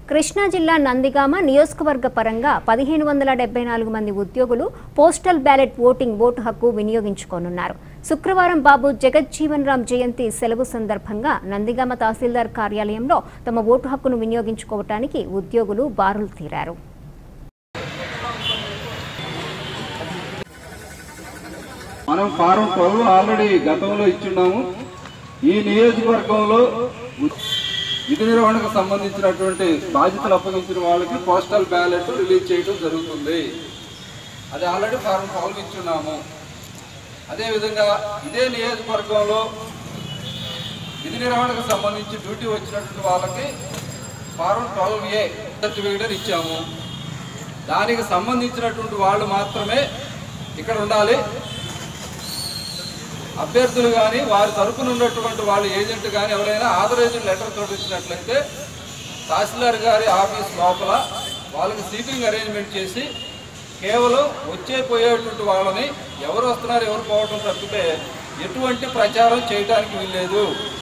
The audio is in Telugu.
కృష్ణా జిల్లా నందిగామ నియోజకవర్గ పరంగా పదిహేను వందల డెబ్బై నాలుగు మంది ఉద్యోగులు పోస్టల్ బ్యాలెట్ ఓటింగ్ ఓటు హక్కు వినియోగించుకోనున్నారు శుక్రవారం బాబు జగజ్జీవన్ రామ్ జయంతి సెలవు సందర్భంగా నందిగామ తహసీల్దార్ కార్యాలయంలో తమ ఓటు హక్కును వినియోగించుకోవటానికి ఉద్యోగులు బారులు తీరారు మనం ఫారం ట్వెల్వ్ ఆల్రెడీ గతంలో ఇచ్చున్నాము ఈ నియోజకవర్గంలో ఉ- విధి నిర్వహణకు సంబంధించినటువంటి బాధ్యతలు అప్పగించిన వాళ్ళకి పోస్టల్ బ్యాలెట్ రిలీజ్ చేయడం జరుగుతుంది అది ఆల్రెడీ ఫారం ట్వెల్వ్ ఇచ్చున్నాము అదేవిధంగా ఇదే నియోజకవర్గంలో విధి నిర్వహణకు సంబంధించి డ్యూటీ వచ్చినటువంటి వాళ్ళకి ఫారం ట్వెల్వ్ ఏ సర్టిఫికేట్ ఇచ్చాము దానికి సంబంధించినటువంటి వాళ్ళు మాత్రమే ఇక్కడ ఉండాలి అభ్యర్థులు కానీ వారి తరపున ఉన్నటువంటి వాళ్ళ ఏజెంట్ కానీ ఎవరైనా ఆథరైజ్డ్ లెటర్ తోటి ఇచ్చినట్లయితే తహసీల్దార్ గారి ఆఫీస్ లోపల వాళ్ళకి సీటింగ్ అరేంజ్మెంట్ చేసి కేవలం వచ్చే పోయేటువంటి వాళ్ళని ఎవరు వస్తున్నారు ఎవరు పోవడం తప్పితే ఎటువంటి ప్రచారం చేయడానికి వీల్లేదు